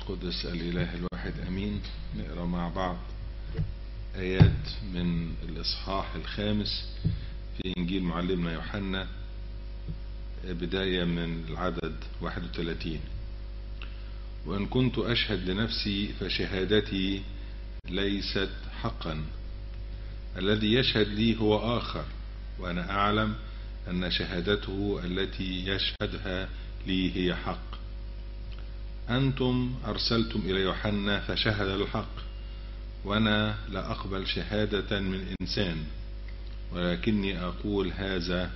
القدس الإله الواحد أمين نقرأ مع بعض آيات من الإصحاح الخامس في إنجيل معلمنا يوحنا بداية من العدد 31 وإن كنت أشهد لنفسي فشهادتي ليست حقا الذي يشهد لي هو آخر وأنا أعلم أن شهادته التي يشهدها لي هي حق أنتم أرسلتم إلى يوحنا فشهد الحق وأنا لا أقبل شهادة من إنسان ولكني أقول هذا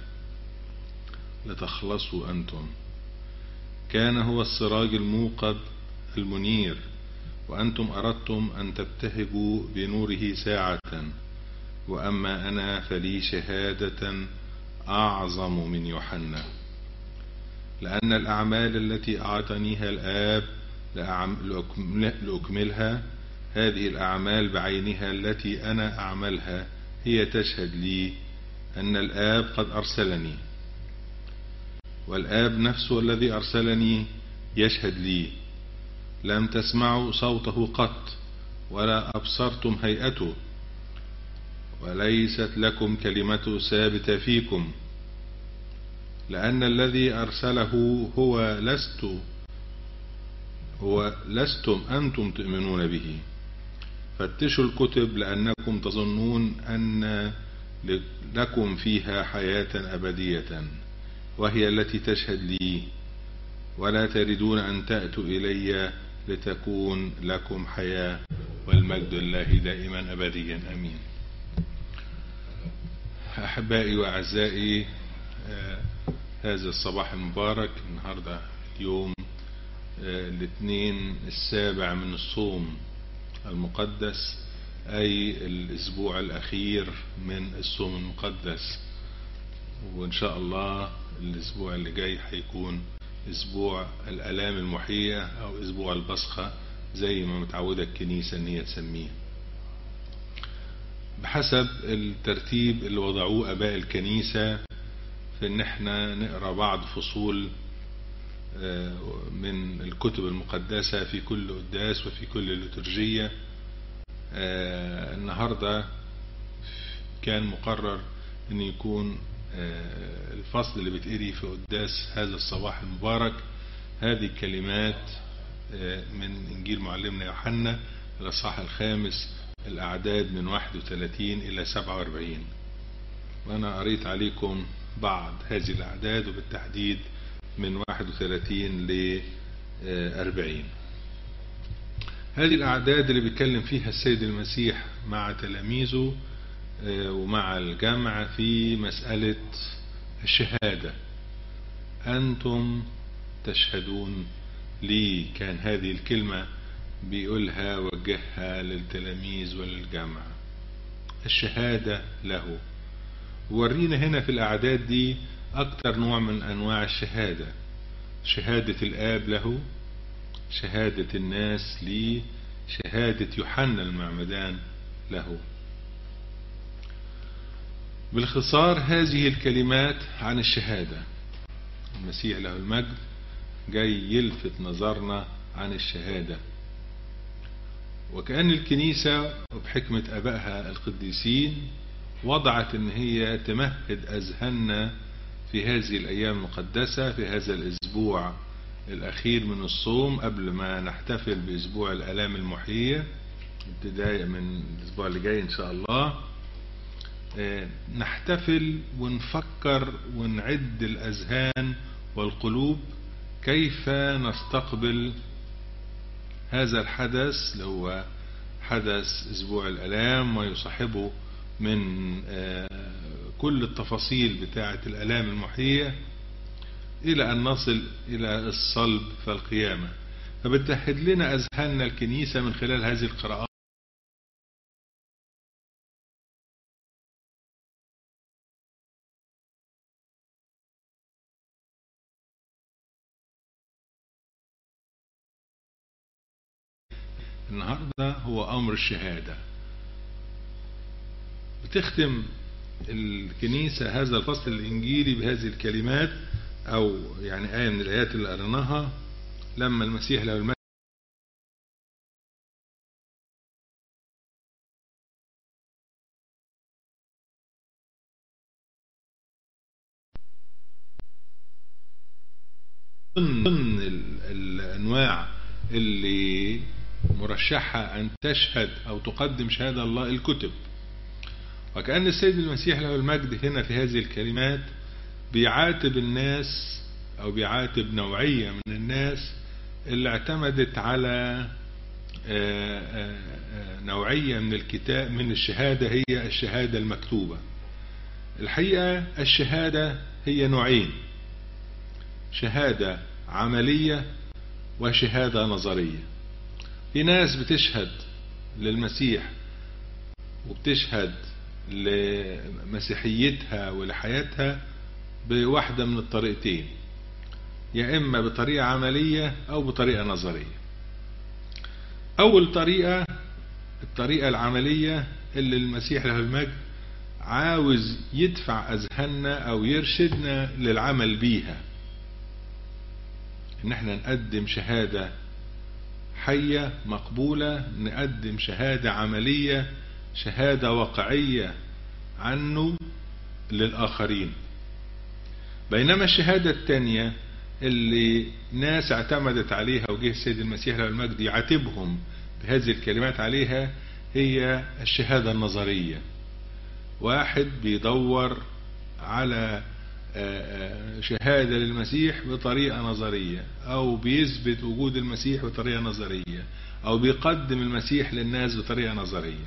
لتخلصوا أنتم كان هو السراج الموقد المنير وأنتم أردتم أن تبتهجوا بنوره ساعة وأما أنا فلي شهادة أعظم من يوحنا لأن الأعمال التي أعطانيها الآب لأكملها هذه الأعمال بعينها التي أنا أعملها هي تشهد لي أن الآب قد أرسلني والآب نفسه الذي أرسلني يشهد لي لم تسمعوا صوته قط ولا أبصرتم هيئته وليست لكم كلمته ثابتة فيكم لأن الذي أرسله هو لست هو لستم أنتم تؤمنون به فتشوا الكتب لأنكم تظنون أن لكم فيها حياة أبدية وهي التي تشهد لي ولا تريدون أن تأتوا إلي لتكون لكم حياة والمجد الله دائما أبديا أمين أحبائي وأعزائي هذا الصباح المبارك النهاردة اليوم الاثنين السابع من الصوم المقدس أي الأسبوع الأخير من الصوم المقدس وإن شاء الله الأسبوع اللي جاي هيكون أسبوع الألام المحية أو أسبوع البصخة زي ما متعودة الكنيسة إن هي تسميه بحسب الترتيب اللي وضعوه أباء الكنيسة في إن احنا نقرأ بعض فصول من الكتب المقدسة في كل قداس وفي كل لترجية النهاردة كان مقرر أن يكون الفصل اللي بتقري في قداس هذا الصباح المبارك هذه الكلمات من إنجيل معلمنا يوحنا الأصحاح الخامس الأعداد من 31 إلى 47 وأنا قريت عليكم بعض هذه الأعداد وبالتحديد من 31 ل 40 هذه الأعداد اللي بيتكلم فيها السيد المسيح مع تلاميذه ومع الجمع في مسألة الشهادة أنتم تشهدون لي كان هذه الكلمة بيقولها وجهها للتلاميذ وللجمع الشهادة له ورينا هنا في الأعداد دي أكتر نوع من أنواع الشهادة شهادة الآب له شهادة الناس لي شهادة يوحنا المعمدان له باختصار هذه الكلمات عن الشهادة المسيح له المجد جاي يلفت نظرنا عن الشهادة وكأن الكنيسة وبحكمة أبائها القديسين وضعت ان هي تمهد أذهاننا في هذه الأيام المقدسة في هذا الأسبوع الأخير من الصوم قبل ما نحتفل بأسبوع الألام المحية ابتداء من الأسبوع اللي جاي إن شاء الله نحتفل ونفكر ونعد الأذهان والقلوب كيف نستقبل هذا الحدث اللي هو حدث أسبوع الألام ويصاحبه من كل التفاصيل بتاعة الألام المحية إلى أن نصل إلى الصلب فالقيامة فبتهد لنا أذهاننا الكنيسة من خلال هذه القراءات النهاردة هو أمر الشهادة بتختم الكنيسة هذا الفصل الإنجيلي بهذه الكلمات أو يعني آية من الآيات اللي قرناها لما المسيح له المجد ضمن الأنواع اللي مرشحة أن تشهد أو تقدم شهادة الله الكتب وكأن السيد المسيح له المجد هنا في هذه الكلمات بيعاتب الناس أو بيعاتب نوعية من الناس اللي اعتمدت على نوعية من الكتاب من الشهادة هي الشهادة المكتوبة الحقيقة الشهادة هي نوعين شهادة عملية وشهادة نظرية في ناس بتشهد للمسيح وبتشهد لمسيحيتها ولحياتها بواحدة من الطريقتين يا إما بطريقة عملية أو بطريقة نظرية أول طريقة الطريقة العملية اللي المسيح له المجد عاوز يدفع أذهاننا أو يرشدنا للعمل بيها إن احنا نقدم شهادة حية مقبولة نقدم شهادة عملية شهادة واقعية عنه للآخرين بينما الشهادة الثانية اللي ناس اعتمدت عليها وجه السيد المسيح له المجد يعاتبهم بهذه الكلمات عليها هي الشهادة النظرية واحد بيدور على شهادة للمسيح بطريقة نظرية أو بيثبت وجود المسيح بطريقة نظرية أو بيقدم المسيح للناس بطريقة نظرية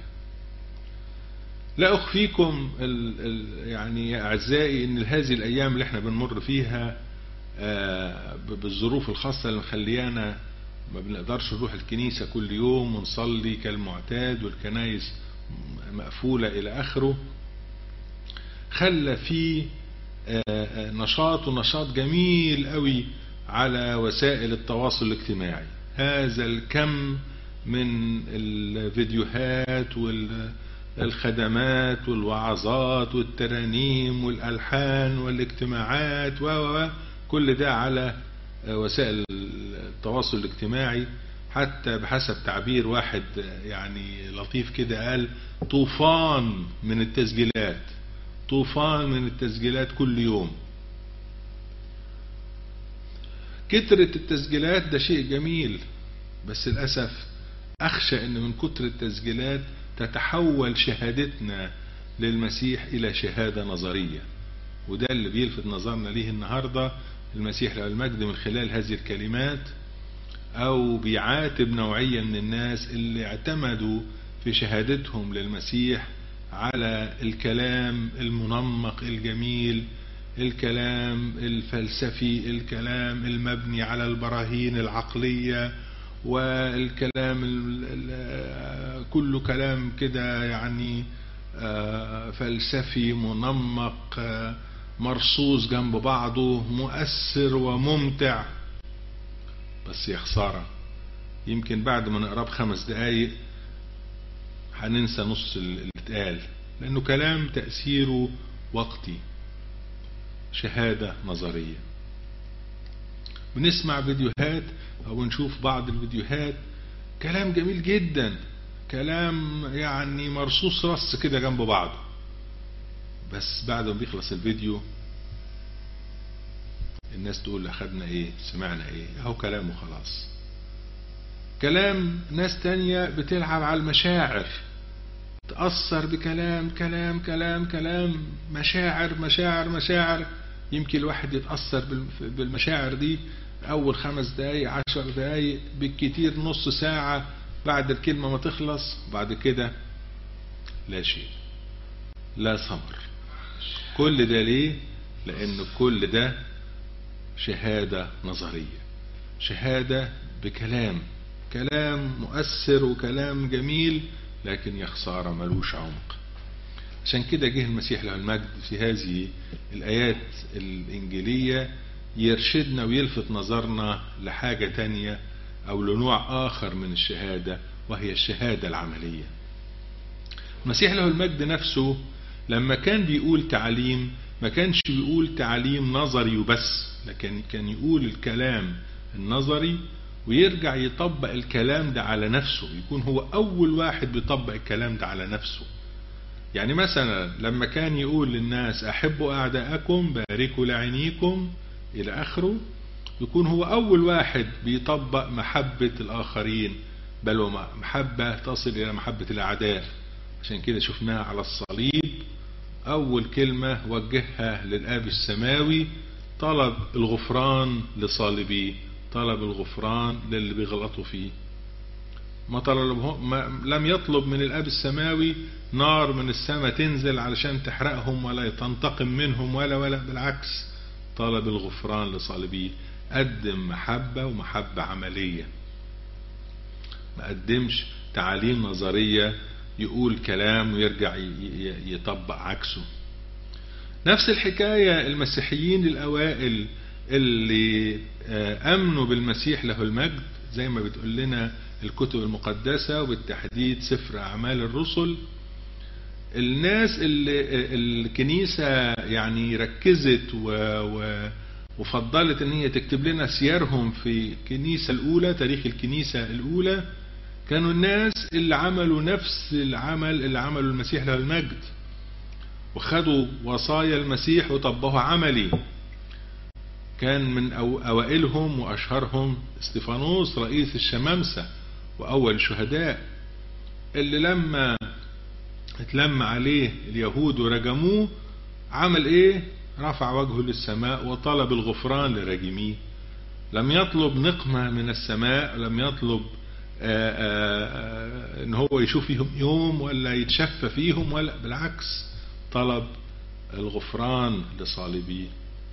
لا أخفيكم ال ال يعني يا أعزائي إن هذه الأيام اللي احنا بنمر فيها بالظروف الخاصة اللي مخليانا ما بنقدرش نروح الكنيسة كل يوم ونصلي كالمعتاد والكنايس مقفولة إلى آخره خلى في نشاط ونشاط جميل قوي على وسائل التواصل الاجتماعي هذا الكم من الفيديوهات والخدمات والوعظات والترانيم والألحان والاجتماعات و كل ده على وسائل التواصل الاجتماعي حتى بحسب تعبير واحد يعني لطيف كده قال طوفان من التسجيلات طوفان من التسجيلات كل يوم كترة التسجيلات ده شيء جميل بس للأسف أخشى أن من كتر التسجيلات تتحول شهادتنا للمسيح إلى شهادة نظرية وده اللي بيلفت نظرنا ليه النهاردة المسيح له المجد من خلال هذه الكلمات أو بيعاتب نوعية من الناس اللي اعتمدوا في شهادتهم للمسيح على الكلام المنمق الجميل الكلام الفلسفي الكلام المبني على البراهين العقلية والكلام كله كلام كده يعني فلسفي منمق مرصوص جنب بعضه مؤثر وممتع بس يا خسارة يمكن بعد ما نقراه بخمس دقايق هننسى نص اللي اتقال لأنه كلام تأثيره وقتي شهادة نظرية بنسمع فيديوهات أو نشوف بعض الفيديوهات كلام جميل جدا كلام يعني مرصوص رص كده جنب بعضه بس بعد ما بيخلص الفيديو الناس تقول أخدنا ايه سمعنا ايه اهو كلام وخلاص كلام ناس تانية بتلعب على المشاعر تأثر بكلام كلام كلام كلام مشاعر مشاعر مشاعر يمكن الواحد يتأثر بالمشاعر دي أول خمس دقايق عشر دقايق بالكتير نص ساعة بعد الكلمة ما تخلص بعد كده لا شيء لا ثمر كل ده ليه لأن كل ده شهادة نظرية شهادة بكلام كلام مؤثر وكلام جميل لكن يا خسارة ملوش عمق عشان كده جه المسيح له المجد في هذه الآيات الإنجيلية يرشدنا ويلفت نظرنا لحاجة تانية أو لنوع آخر من الشهادة وهي الشهادة العملية المسيح له المجد نفسه لما كان بيقول تعليم ما كانش بيقول تعليم نظري وبس لكن كان يقول الكلام النظري ويرجع يطبق الكلام ده على نفسه يكون هو أول واحد بيطبق الكلام ده على نفسه يعني مثلا لما كان يقول للناس أحبوا أعداءكم باركوا لعينيكم إلى آخره يكون هو أول واحد بيطبق محبة الآخرين بل ومحبة تصل إلى محبة الأعداء عشان كده شفناها على الصليب أول كلمة وجهها للآب السماوي طلب الغفران لصالبيه طلب الغفران للي بيغلطوا فيه ما طلب ما لم يطلب من الاب السماوي نار من السماء تنزل علشان تحرقهم ولا تنتقم منهم ولا ولا بالعكس طلب الغفران لصالبيه قدم محبة ومحبة عملية ما قدمش تعاليم نظرية يقول كلام ويرجع يطبق عكسه نفس الحكاية المسيحيين الأوائل اللي أمنوا بالمسيح له المجد زي ما بتقول لنا الكتب المقدسة وبالتحديد سفر أعمال الرسل الناس اللي الكنيسة يعني ركزت و, و وفضلت ان هي تكتب لنا سيرهم في الكنيسة الاولى تاريخ الكنيسة الاولى كانوا الناس اللي عملوا نفس العمل اللي عمله المسيح له المجد وخدوا وصايا المسيح وطبقوها عملي كان من أوائلهم وأشهرهم استفانوس رئيس الشمامسة وأول الشهداء اللي لما اتلم عليه اليهود ورجموه عمل ايه رفع وجهه للسماء وطلب الغفران لراجميه لم يطلب نقمة من السماء لم يطلب آآ آآ ان هو يشوف فيهم يوم ولا يتشفى فيهم ولا بالعكس طلب الغفران لصالبيه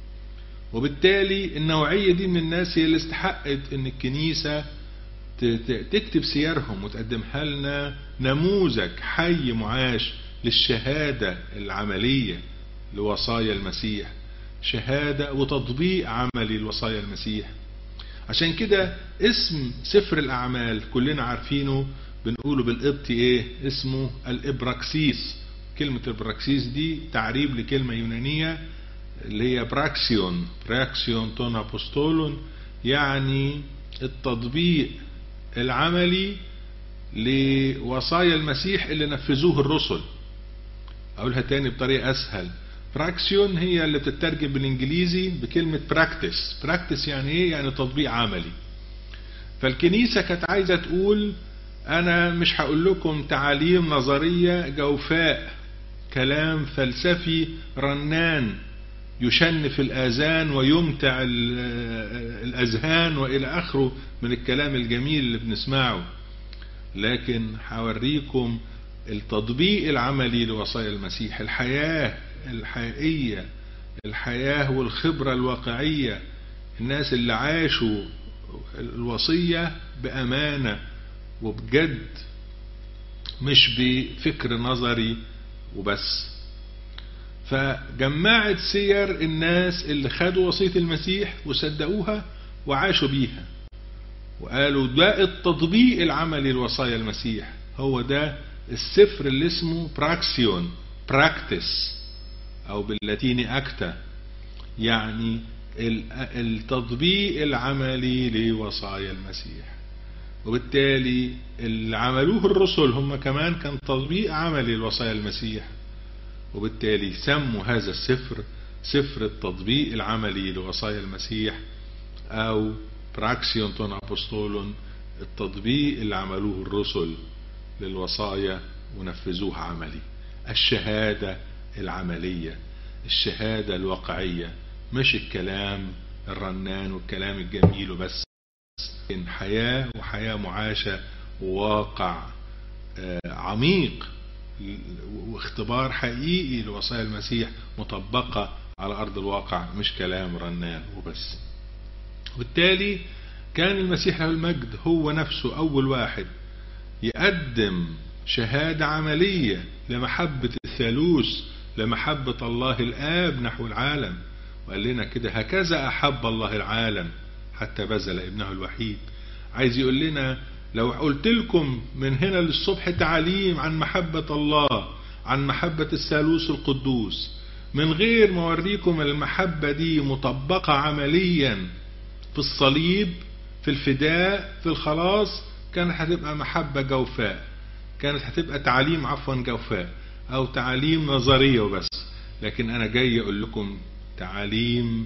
وبالتالي النوعية دي من الناس هي اللي استحقت ان الكنيسة تكتب سيرهم وتقدمها لنا نموذج حي معاش للشهادة العملية لوصايا المسيح شهادة وتطبيق عملي لوصايا المسيح عشان كده اسم سفر الأعمال كلنا عارفينه بنقوله بالقبط ايه اسمه الإبراكسيس كلمة الإبراكسيس دي تعريب لكلمة يونانية اللي هي براكسيون براكسيون تون أبوستولون يعني التطبيق العملي لوصايا المسيح اللي نفذوه الرسل اقولها تاني بطريقة اسهل براكسيون هي اللي بتترجم بالانجليزي بكلمة براكتس براكتس يعني ايه يعني تطبيق عملي فالكنيسة كانت عايزة تقول انا مش هقول لكم تعاليم نظرية جوفاء كلام فلسفي رنان يشنف الآذان ويمتع الأذهان وإلى آخره من الكلام الجميل اللي بنسمعه لكن هوريكم التطبيق العملي لوصايا المسيح الحياة الحقيقية الحياة والخبرة الواقعية الناس اللي عاشوا الوصية بأمانة وبجد مش بفكر نظري وبس فجمعت سير الناس اللي خدوا وصية المسيح وصدقوها وعاشوا بيها وقالوا ده التطبيق العملي لوصايا المسيح هو ده السفر اللي اسمه براكسيون براكتس او باللاتيني اكتا يعني التطبيق العملي لوصايا المسيح وبالتالي اللي عملوه الرسل هم كمان كان تطبيق عملي لوصايا المسيح وبالتالي سموا هذا السفر سفر التطبيق العملي لوصايا المسيح او براكسيون تون ابوستولون التطبيق اللي عملوه الرسل للوصايا ونفذوها عملي الشهادة العملية الشهادة الواقعية مش الكلام الرنان والكلام الجميل وبس حياة وحياة معاشة وواقع عميق واختبار حقيقي لوصايا المسيح مطبقة على أرض الواقع مش كلام رنان وبس وبالتالي كان المسيح له المجد هو نفسه أول واحد يقدم شهادة عملية لمحبة الثالوث لمحبة الله الآب نحو العالم وقال لنا كده هكذا أحب الله العالم حتى بذل ابنه الوحيد عايز يقول لنا لو قلت لكم من هنا للصبح تعاليم عن محبة الله عن محبة الثالوث القدوس من غير ما اوريكم المحبة دي مطبقة عمليا في الصليب في الفداء في الخلاص كانت هتبقى محبة جوفاء كانت هتبقى تعاليم عفوا جوفاء او تعاليم نظرية وبس لكن انا جاي اقول لكم تعاليم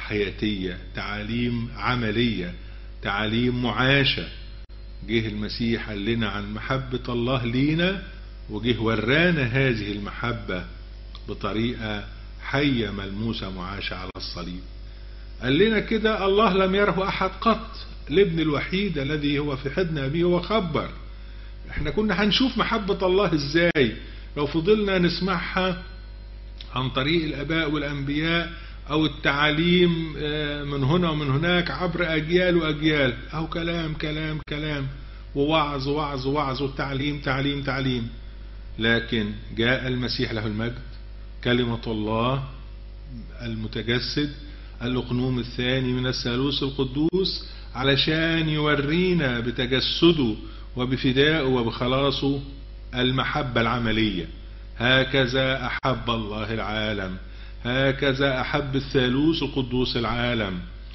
حياتية تعاليم عملية تعاليم معاشة جه المسيح قال لنا عن محبة الله لينا وجه ورانا هذه المحبة بطريقة حية ملموسة معاشة على الصليب قال لنا كده الله لم يره أحد قط الابن الوحيد الذي هو في حضن أبيه وخبر احنا كنا هنشوف محبة الله ازاي لو فضلنا نسمعها عن طريق الآباء والأنبياء أو التعاليم من هنا ومن هناك عبر أجيال وأجيال أو كلام كلام كلام ووعظ وعظ وعظ وتعليم تعليم تعليم لكن جاء المسيح له المجد كلمة الله المتجسد الأقنوم الثاني من الثالوث القدوس علشان يورينا بتجسده وبفدائه وبخلاصه المحبة العملية هكذا أحب الله العالم هكذا أحب الثالوث القدوس العالم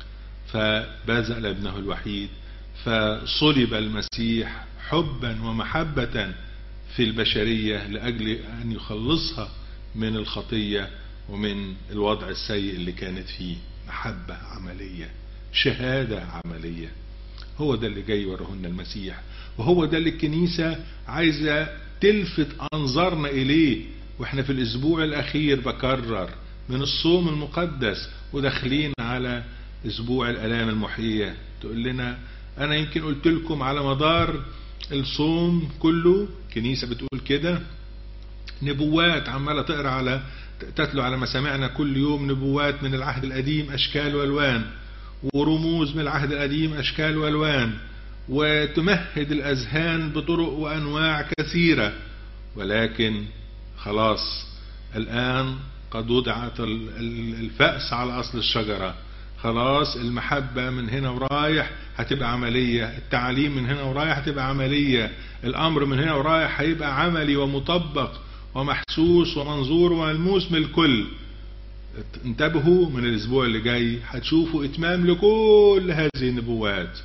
فبذل ابنه الوحيد فصلب المسيح حبا ومحبة في البشرية لأجل أن يخلصها من الخطية ومن الوضع السيء اللي كانت فيه محبة عملية شهادة عملية هو ده اللي جاي ورهن المسيح وهو ده اللي الكنيسة عايزة تلفت أنظارنا إليه وإحنا في الأسبوع الأخير بكرر من الصوم المقدس وداخلين على أسبوع الألام المحيية تقول لنا أنا يمكن قلت لكم على مدار الصوم كله كنيسة بتقول كده نبوات عمالة تقرأ على تتلو على مسامعنا كل يوم نبوات من العهد القديم أشكال والوان ورموز من العهد القديم أشكال والوان وتمهد الأذهان بطرق وأنواع كثيرة ولكن خلاص الآن قد وضعت الفأس على أصل الشجرة خلاص المحبة من هنا ورايح هتبقى عملية التعليم من هنا ورايح هتبقى عملية الأمر من هنا ورايح هيبقى عملي ومطبق ومحسوس ومنظور وملموس من الكل انتبهوا من الأسبوع اللي جاي هتشوفوا إتمام لكل هذه النبوات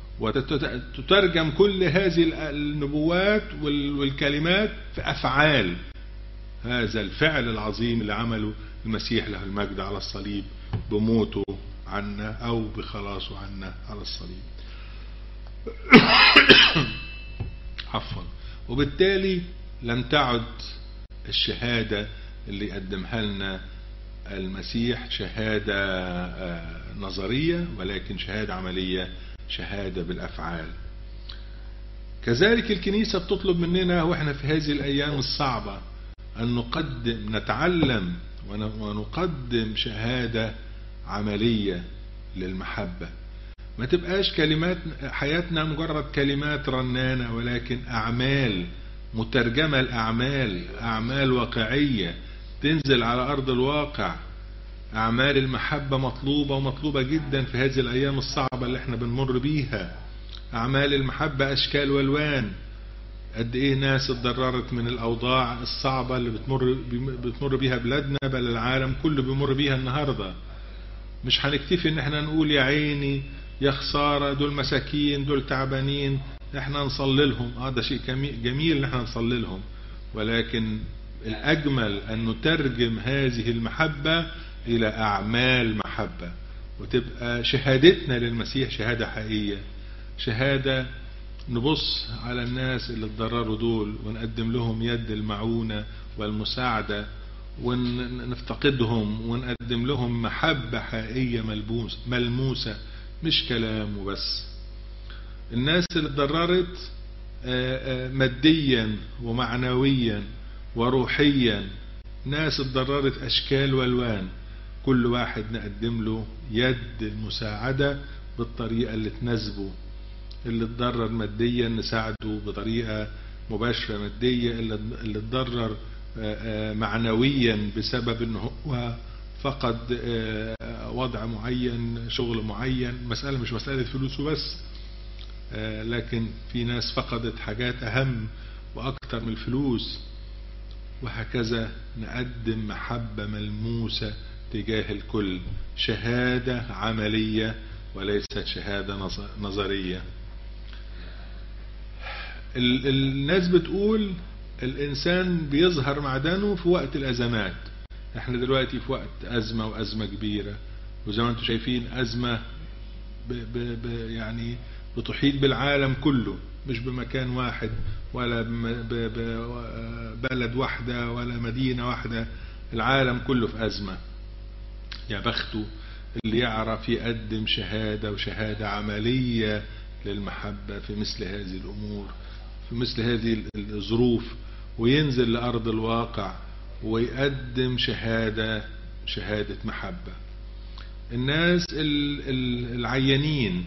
وتترجم كل هذه النبوات والكلمات في أفعال هذا الفعل العظيم اللي عمله المسيح له المجد على الصليب بموته عنا أو بخلاصه عنا على الصليب عفوا وبالتالي لم تعد الشهادة اللي قدمها لنا المسيح شهادة نظرية ولكن شهادة عملية شهادة بالأفعال كذلك الكنيسة بتطلب مننا وإحنا في هذه الأيام الصعبة أن نقدم نتعلم ونقدم شهادة عملية للمحبة ما تبقاش كلمات حياتنا مجرد كلمات رنانة ولكن أعمال مترجمة الأعمال أعمال واقعية تنزل على أرض الواقع أعمال المحبة مطلوبة ومطلوبة جدا في هذه الأيام الصعبة اللي احنا بنمر بيها أعمال المحبة أشكال والوان قد إيه ناس اتضررت من الأوضاع الصعبة اللي بتمر بتمر بيها بلادنا بل العالم كله بيمر بيها النهاردة مش هنكتفي ان احنا نقول يا عيني يا خسارة دول مساكين دول تعبانين احنا نصلي لهم اه ده شيء جميل ان احنا نصلي لهم ولكن الأجمل أن نترجم هذه المحبة إلى أعمال محبة وتبقى شهادتنا للمسيح شهادة حقيقية شهادة نبص على الناس اللي اتضرروا دول ونقدم لهم يد المعونة والمساعدة ونفتقدهم ونقدم لهم محبة حقيقية ملبوس ملموسة مش كلام وبس الناس اللي اتضررت ماديا ومعنويا وروحيا ناس اتضررت أشكال والوان كل واحد نقدم له يد المساعدة بالطريقة اللي تناسبه اللي اتضرر ماديا نساعده بطريقة مباشرة مادية اللي اتضرر معنويا بسبب انه هو فقد وضع معين شغل معين مسألة مش مسألة فلوس وبس لكن في ناس فقدت حاجات أهم وأكثر من الفلوس وهكذا نقدم محبة ملموسة تجاه الكل شهادة عملية وليست شهادة نظرية الناس بتقول الإنسان بيظهر معدنه في وقت الأزمات احنا دلوقتي في وقت أزمة وأزمة كبيرة وزي ما انتم شايفين أزمة ب ب ب يعني بتحيط بالعالم كله مش بمكان واحد ولا ببلد واحدة ولا مدينة واحدة العالم كله في أزمة يا بخته اللي يعرف يقدم شهادة وشهادة عملية للمحبة في مثل هذه الأمور في مثل هذه الظروف وينزل لأرض الواقع ويقدم شهادة شهادة محبة الناس العيانين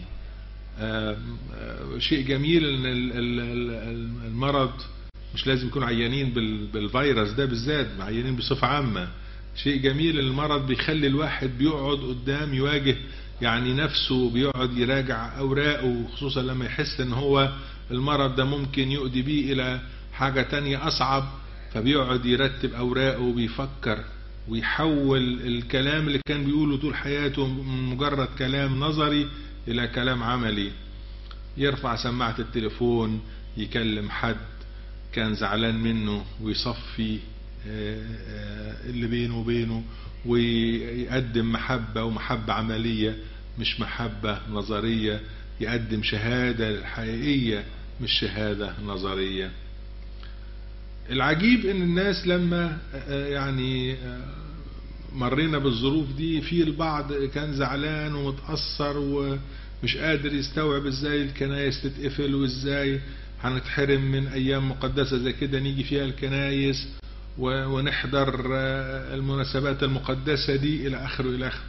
شيء جميل ان المرض مش لازم يكونوا عيانين بالفيروس ده بالذات عيانين بصفة عامة شيء جميل المرض بيخلي الواحد بيقعد قدام يواجه يعني نفسه بيقعد يراجع اوراقه خصوصا لما يحس ان هو المرض ده ممكن يؤدي بيه الى حاجة تانية اصعب فبيقعد يرتب اوراقه وبيفكر ويحول الكلام اللي كان بيقوله طول حياته من مجرد كلام نظري الى كلام عملي يرفع سماعة التليفون يكلم حد كان زعلان منه ويصفي اللي بينه وبينه ويقدم محبة ومحبة عملية مش محبة نظرية يقدم شهادة حقيقية مش شهادة نظرية العجيب ان الناس لما يعني مرينا بالظروف دي في البعض كان زعلان ومتأثر ومش قادر يستوعب ازاي الكنايس تتقفل وازاي هنتحرم من ايام مقدسة زي كده نيجي فيها الكنايس ونحضر المناسبات المقدسة دي الى اخره الى اخره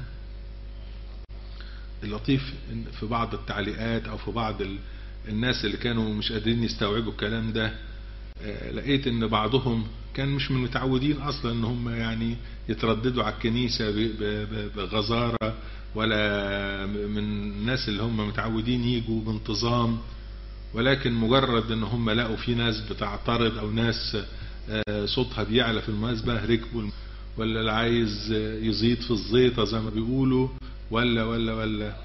اللطيف في بعض التعليقات او في بعض الناس اللي كانوا مش قادرين يستوعبوا الكلام ده لقيت ان بعضهم كان مش من متعودين اصلا ان هم يعني يترددوا على الكنيسة بغزارة ولا من الناس اللي هم متعودين يجوا بانتظام ولكن مجرد ان هم لقوا في ناس بتعترض او ناس صوتها بيعلى في المناسبة ركبوا ولا اللي عايز يزيد في الزيطة زي ما بيقولوا ولا ولا ولا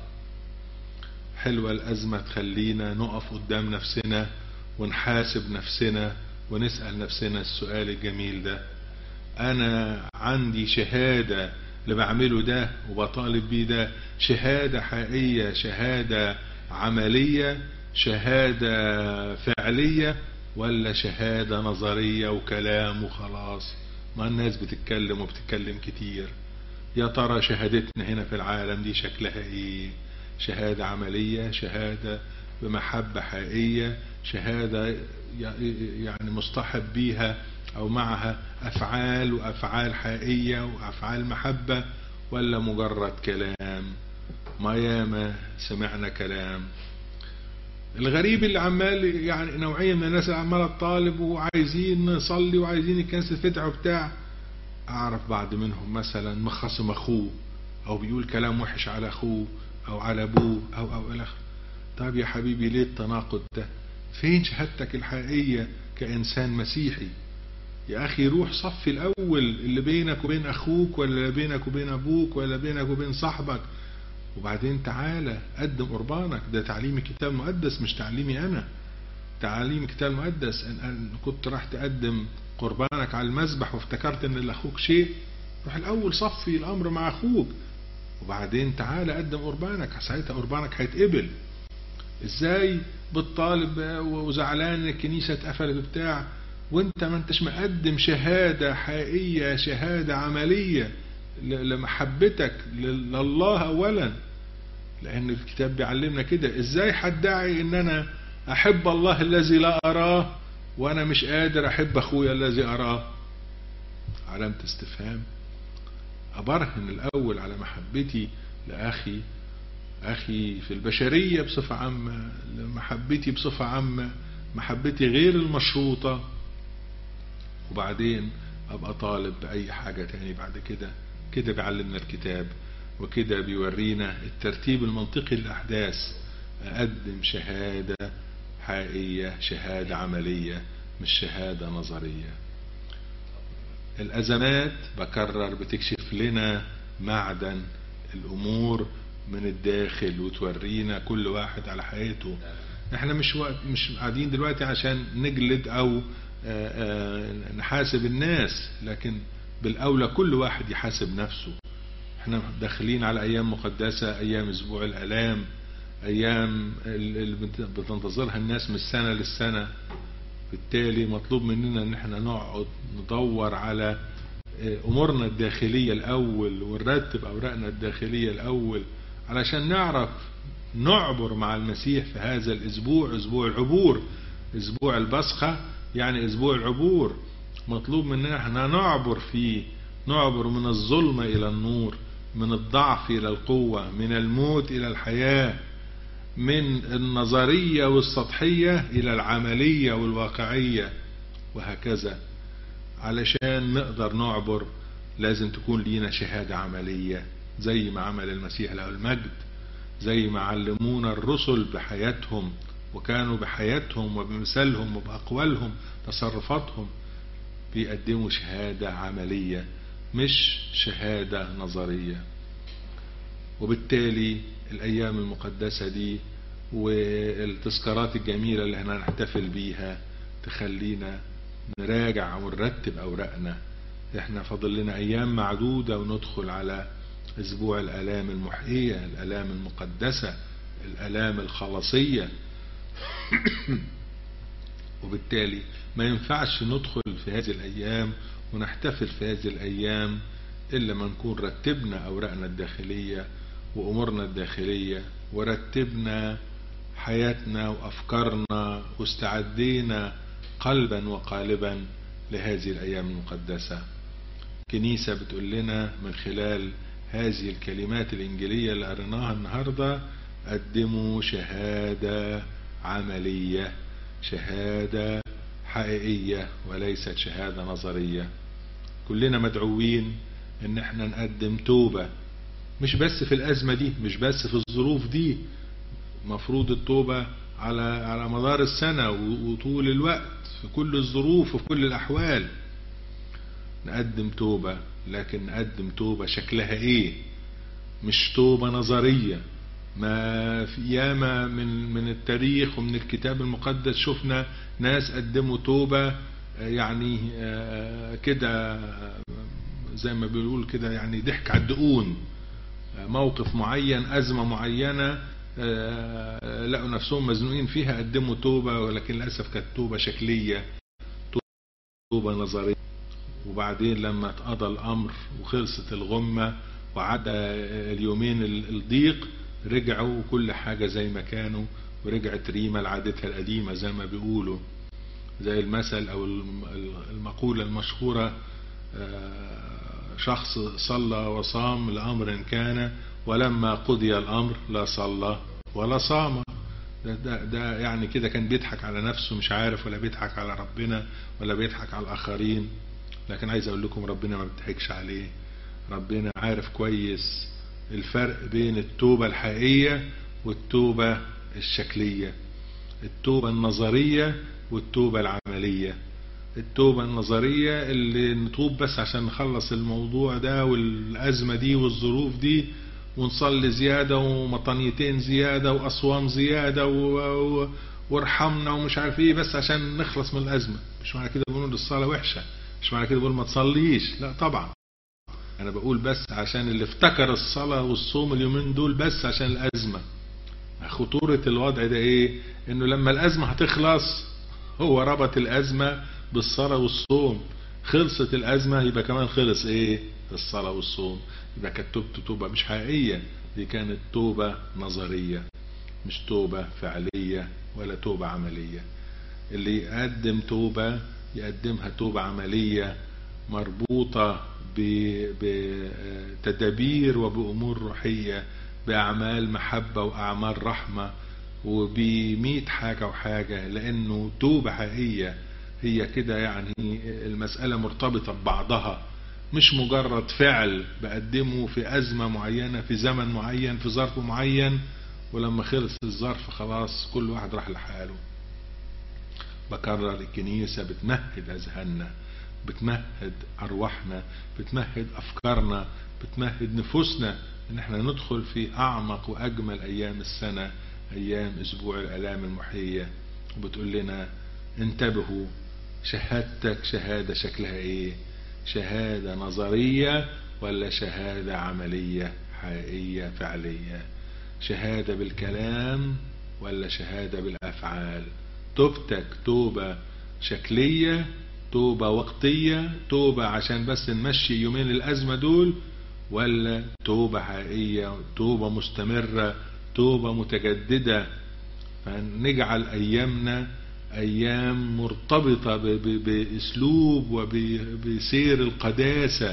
حلوة الأزمة تخلينا نقف قدام نفسنا ونحاسب نفسنا ونسأل نفسنا السؤال الجميل ده أنا عندي شهادة اللي بعمله ده وبطالب بيه ده شهادة حقيقية شهادة عملية شهادة فعلية ولا شهادة نظرية وكلام وخلاص ما الناس بتتكلم وبتتكلم كتير يا ترى شهادتنا هنا في العالم دي شكلها ايه شهادة عملية شهادة بمحبة حقيقية شهادة يعني مصطحب بيها او معها افعال وافعال حقيقية وافعال محبة ولا مجرد كلام ما ياما سمعنا كلام الغريب اللي عمال يعني نوعية من الناس اللي عمالة تطالب وعايزين نصلي وعايزين الكنيسة تفتح وبتاع اعرف بعض منهم مثلا مخصم اخوه او بيقول كلام وحش على اخوه او على ابوه او او الى طيب يا حبيبي ليه التناقض ده فين شهادتك الحقيقية كإنسان مسيحي يا أخي روح صفي الأول اللي بينك وبين أخوك ولا بينك وبين أبوك ولا بينك وبين صاحبك وبعدين تعالى قدم قربانك ده تعليم الكتاب المقدس مش تعليمي أنا تعليم الكتاب المقدس إن, أن كنت راح تقدم قربانك على المذبح وافتكرت ان لاخوك شيء روح الاول صفي الامر مع اخوك وبعدين تعالى قدم قربانك ساعتها قربانك هيتقبل ازاي بتطالب وزعلان ان الكنيسة اتقفلت بتاع وانت ما انتش مقدم شهادة حقيقية شهادة عملية لمحبتك لله اولا لان الكتاب بيعلمنا كده ازاي هدعي ان انا احب الله الذي لا اراه وانا مش قادر احب اخويا الذي اراه علامة استفهام ابرهن الاول على محبتي لاخي أخي في البشرية بصفة عامة محبتي بصفة عامة محبتي غير المشروطة وبعدين أبقى طالب بأي حاجة تاني بعد كده كده بيعلمنا الكتاب وكده بيورينا الترتيب المنطقي للأحداث أقدم شهادة حقيقية شهادة عملية مش شهادة نظرية الأزمات بكرر بتكشف لنا معدن الأمور من الداخل وتورينا كل واحد على حياته احنا مش وقت مش قاعدين دلوقتي عشان نجلد او آآ آآ نحاسب الناس لكن بالاولى كل واحد يحاسب نفسه احنا داخلين على ايام مقدسة ايام اسبوع الالام ايام اللي بتنتظرها الناس من السنة للسنة بالتالي مطلوب مننا ان احنا نقعد ندور على امورنا الداخلية الاول ونرتب اوراقنا الداخلية الاول علشان نعرف نعبر مع المسيح في هذا الاسبوع اسبوع العبور اسبوع البصخة يعني اسبوع العبور مطلوب مننا احنا نعبر فيه نعبر من الظلمة الى النور من الضعف الى القوة من الموت الى الحياة من النظرية والسطحية الى العملية والواقعية وهكذا علشان نقدر نعبر لازم تكون لينا شهادة عملية زي ما عمل المسيح له المجد زي ما علمونا الرسل بحياتهم وكانوا بحياتهم وبمثالهم وبأقوالهم تصرفاتهم بيقدموا شهادة عملية مش شهادة نظرية وبالتالي الأيام المقدسة دي والتذكارات الجميلة اللي احنا نحتفل بيها تخلينا نراجع ونرتب أوراقنا احنا فاضل لنا أيام معدودة وندخل على أسبوع الآلام المحيية الآلام المقدسة الآلام الخلاصية وبالتالي ما ينفعش ندخل في هذه الأيام ونحتفل في هذه الأيام إلا ما نكون رتبنا أوراقنا الداخلية وأمورنا الداخلية ورتبنا حياتنا وأفكارنا واستعدينا قلبا وقالبا لهذه الأيام المقدسة كنيسة بتقول لنا من خلال هذه الكلمات الإنجيلية اللي قريناها النهاردة قدموا شهادة عملية شهادة حقيقية وليست شهادة نظرية كلنا مدعوين ان احنا نقدم توبة مش بس في الازمة دي مش بس في الظروف دي مفروض التوبة على على مدار السنة وطول الوقت في كل الظروف وفي كل الاحوال نقدم توبة لكن نقدم توبة شكلها ايه مش توبة نظرية ما في ياما من من التاريخ ومن الكتاب المقدس شفنا ناس قدموا توبة يعني كده زي ما بيقول كده يعني ضحك على الدقون موقف معين أزمة معينة لقوا نفسهم مزنوقين فيها قدموا توبة ولكن للأسف كانت توبة شكلية توبة نظرية وبعدين لما اتقضى الأمر وخلصت الغمة وعدى اليومين الضيق رجعوا وكل حاجة زي ما كانوا ورجعت ريما لعادتها القديمة زي ما بيقولوا زي المثل أو المقولة المشهورة شخص صلى وصام لأمر كان ولما قضي الأمر لا صلى ولا صام ده, ده, ده يعني كده كان بيضحك على نفسه مش عارف ولا بيضحك على ربنا ولا بيضحك على الآخرين لكن عايز أقول لكم ربنا ما بيضحكش عليه ربنا عارف كويس الفرق بين التوبة الحقيقية والتوبة الشكلية التوبة النظرية والتوبة العملية التوبة النظرية اللي نتوب بس عشان نخلص الموضوع ده والأزمة دي والظروف دي ونصلي زيادة ومطانيتين زيادة وأصوام زيادة و... وارحمنا ومش عارف ايه بس عشان نخلص من الأزمة مش معنى كده بنقول الصلاة وحشة مش معنى كده بقول ما تصليش لا طبعا انا بقول بس عشان اللي افتكر الصلاة والصوم اليومين دول بس عشان الازمة خطورة الوضع ده ايه انه لما الازمة هتخلص هو ربط الازمة بالصلاة والصوم خلصت الازمة يبقى كمان خلص ايه الصلاة والصوم يبقى كانت توبته توبة مش حقيقية دي كانت توبة نظرية مش توبة فعلية ولا توبة عملية اللي يقدم توبة يقدمها توبة عملية مربوطة بتدابير وبأمور روحية بأعمال محبة وأعمال رحمة وبميت حاجة وحاجة لأنه توبة حقيقية هي كده يعني المسألة مرتبطة ببعضها مش مجرد فعل بقدمه في أزمة معينة في زمن معين في ظرف معين ولما خلص الظرف خلاص كل واحد راح لحاله بكرر الكنيسة بتمهد أذهاننا بتمهد أرواحنا بتمهد أفكارنا بتمهد نفوسنا إن احنا ندخل في أعمق وأجمل أيام السنة أيام أسبوع الآلام المحية وبتقول لنا انتبهوا شهادتك شهادة شكلها إيه شهادة نظرية ولا شهادة عملية حقيقية فعلية شهادة بالكلام ولا شهادة بالأفعال توبتك توبة شكلية توبة وقتية توبة عشان بس نمشي يومين الأزمة دول ولا توبة حقيقية توبة مستمرة توبة متجددة فنجعل أيامنا أيام مرتبطة بأسلوب وبسير القداسة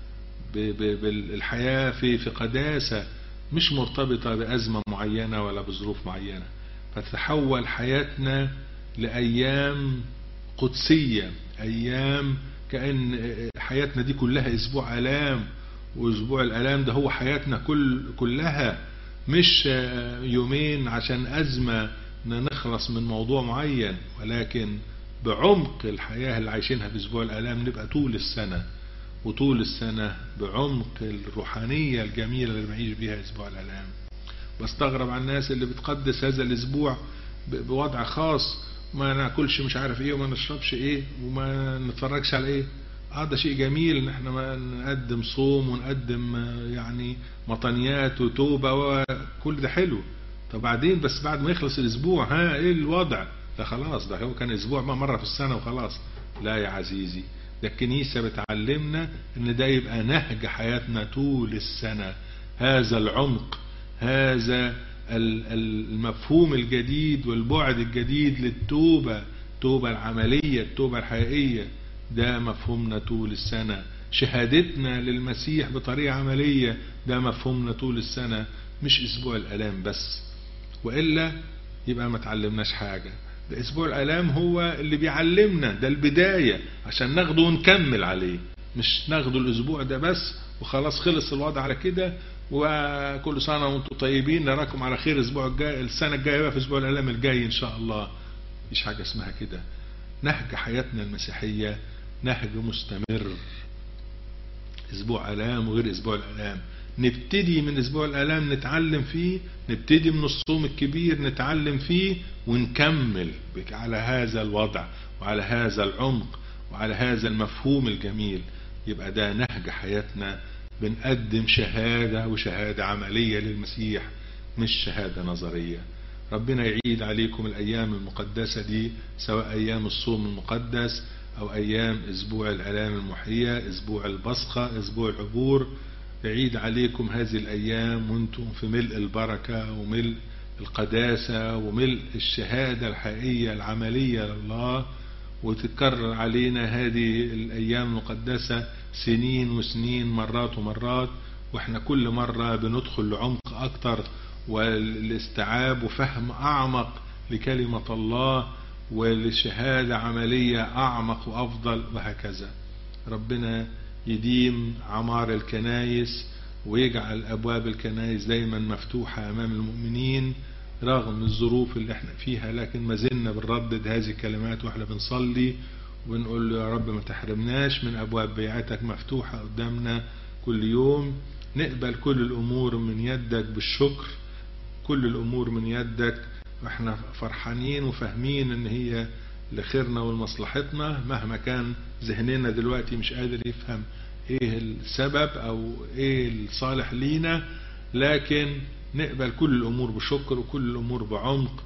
بالحياة في في قداسة مش مرتبطة بأزمة معينة ولا بظروف معينة فتتحول حياتنا لأيام قدسية أيام كأن حياتنا دي كلها أسبوع ألام وأسبوع الألام ده هو حياتنا كل كلها مش يومين عشان أزمة نخلص من موضوع معين ولكن بعمق الحياة اللي عايشينها في أسبوع الألام نبقى طول السنة وطول السنة بعمق الروحانية الجميلة اللي بنعيش بيها أسبوع الألام بستغرب على الناس اللي بتقدس هذا الأسبوع بوضع خاص ما ناكلش مش عارف ايه وما نشربش ايه وما نتفرجش على ايه اه ده شيء جميل ان احنا ما نقدم صوم ونقدم يعني مطنيات وتوبة وكل ده حلو طب بعدين بس بعد ما يخلص الاسبوع ها ايه الوضع ده خلاص ده هو كان اسبوع ما مرة في السنة وخلاص لا يا عزيزي ده الكنيسة بتعلمنا ان ده يبقى نهج حياتنا طول السنة هذا العمق هذا المفهوم الجديد والبعد الجديد للتوبة التوبة العملية التوبة الحقيقية ده مفهومنا طول السنة شهادتنا للمسيح بطريقة عملية ده مفهومنا طول السنة مش اسبوع الالام بس وإلا يبقى ما تعلمناش حاجة ده اسبوع الالام هو اللي بيعلمنا ده البداية عشان ناخده ونكمل عليه مش ناخده الاسبوع ده بس وخلاص خلص الوضع على كده وكل سنة وانتم طيبين نراكم على خير الاسبوع الجاي السنة الجاية بقى في اسبوع الالام الجاي ان شاء الله مفيش حاجة اسمها كده نهج حياتنا المسيحية نهج مستمر اسبوع الام وغير اسبوع الالام نبتدي من اسبوع الالام نتعلم فيه نبتدي من الصوم الكبير نتعلم فيه ونكمل على هذا الوضع وعلى هذا العمق وعلى هذا المفهوم الجميل يبقى ده نهج حياتنا بنقدم شهادة وشهادة عملية للمسيح مش شهادة نظرية ربنا يعيد عليكم الأيام المقدسة دي سواء أيام الصوم المقدس أو أيام أسبوع الألام المحية أسبوع البصخة أسبوع العبور يعيد عليكم هذه الأيام وانتم في ملء البركة وملء القداسة وملء الشهادة الحقيقية العملية لله وتتكرر علينا هذه الأيام المقدسة سنين وسنين مرات ومرات واحنا كل مرة بندخل لعمق أكتر والاستيعاب وفهم أعمق لكلمة الله ولشهادة عملية أعمق وأفضل وهكذا ربنا يديم عمار الكنايس ويجعل أبواب الكنايس دايما مفتوحة أمام المؤمنين رغم الظروف اللي احنا فيها لكن ما زلنا بنردد هذه الكلمات واحنا بنصلي وبنقول له يا رب ما تحرمناش من أبواب بيعتك مفتوحة قدامنا كل يوم نقبل كل الأمور من يدك بالشكر كل الأمور من يدك واحنا فرحانين وفاهمين ان هي لخيرنا ولمصلحتنا مهما كان ذهننا دلوقتي مش قادر يفهم ايه السبب او ايه الصالح لينا لكن نقبل كل الامور بشكر وكل الامور بعمق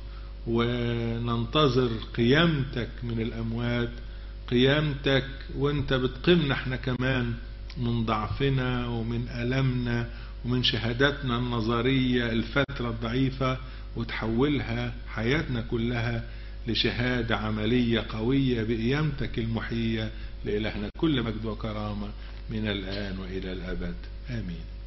وننتظر قيامتك من الاموات قيامتك وانت بتقيمنا احنا كمان من ضعفنا ومن ألمنا ومن شهاداتنا النظرية الفترة الضعيفة وتحولها حياتنا كلها لشهادة عملية قوية بقيامتك المحية لإلهنا كل مجد وكرامة من الآن وإلى الأبد آمين